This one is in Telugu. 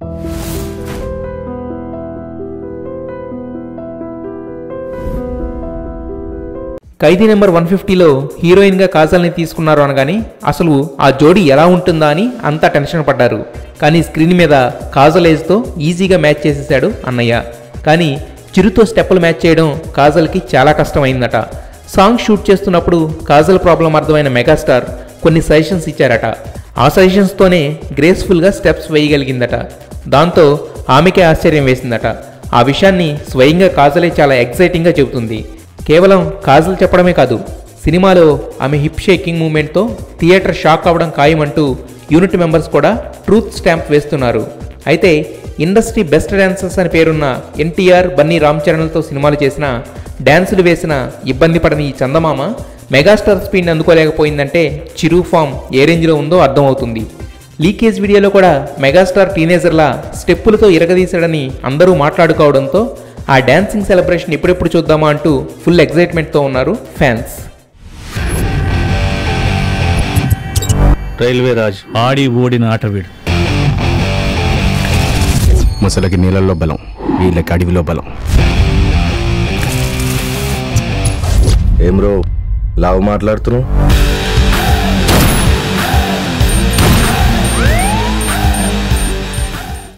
ఖైదీ నెంబర్ వన్ ఫిఫ్టీలో హీరోయిన్గా కాజల్ని తీసుకున్నారు అనగాని అసలు ఆ జోడీ ఎలా ఉంటుందా అని అంతా టెన్షన్ పడ్డారు కానీ స్క్రీన్ మీద కాజల్ ఏజ్తో ఈజీగా మ్యాచ్ చేసేశాడు అన్నయ్య కానీ చిరుతో స్టెప్పులు మ్యాచ్ చేయడం కాజల్కి చాలా కష్టమైందట సాంగ్ షూట్ చేస్తున్నప్పుడు కాజల్ ప్రాబ్లం అర్థమైన మెగాస్టార్ కొన్ని సజెషన్స్ ఇచ్చారట ఆ సజెషన్స్తోనే గ్రేస్ఫుల్గా స్టెప్స్ వేయగలిగిందట దాంతో ఆమెకే ఆశ్చర్యం వేసిందట ఆ విషయాన్ని స్వయంగా కాజలే చాలా ఎక్సైటింగ్గా చెబుతుంది కేవలం కాజల్ చెప్పడమే కాదు సినిమాలో ఆమె హిప్ షేకింగ్ మూమెంట్తో థియేటర్ షాక్ అవ్వడం ఖాయమంటూ యూనిట్ మెంబర్స్ కూడా ట్రూత్ స్టాంప్ వేస్తున్నారు అయితే ఇండస్ట్రీ బెస్ట్ డాన్సర్స్ అని పేరున్న ఎన్టీఆర్ బన్నీ రామ్ చరణ్లతో సినిమాలు చేసిన డాన్సులు వేసిన ఇబ్బంది పడని ఈ చందమామ మెగాస్టార్ స్పీడ్ని అందుకోలేకపోయిందంటే చిరు ఫామ్ ఏ రేంజ్లో ఉందో అర్థమవుతుంది లీకేజ్ వీడియోలో కూడా మెగాస్టార్ టీనేజర్లా స్టెప్పులతో ఇరగదీశాడని అందరూ మాట్లాడుకోవడంతో ఆ డాన్సింగ్ సెలబ్రేషన్ ఎప్పుడెప్పుడు చూద్దామా అంటూ ఫుల్ ఎగ్జైట్మెంట్తో ఉన్నారు ఫ్యాన్స్ రైల్వే రాజ్ ఆడి ఓడిన ఆట వీడు ముసలకి నీళ్ళల్లో బలం వీళ్ళకి అడవిలో బలం ఏం రో లావు మాట్లాడుతున్నావు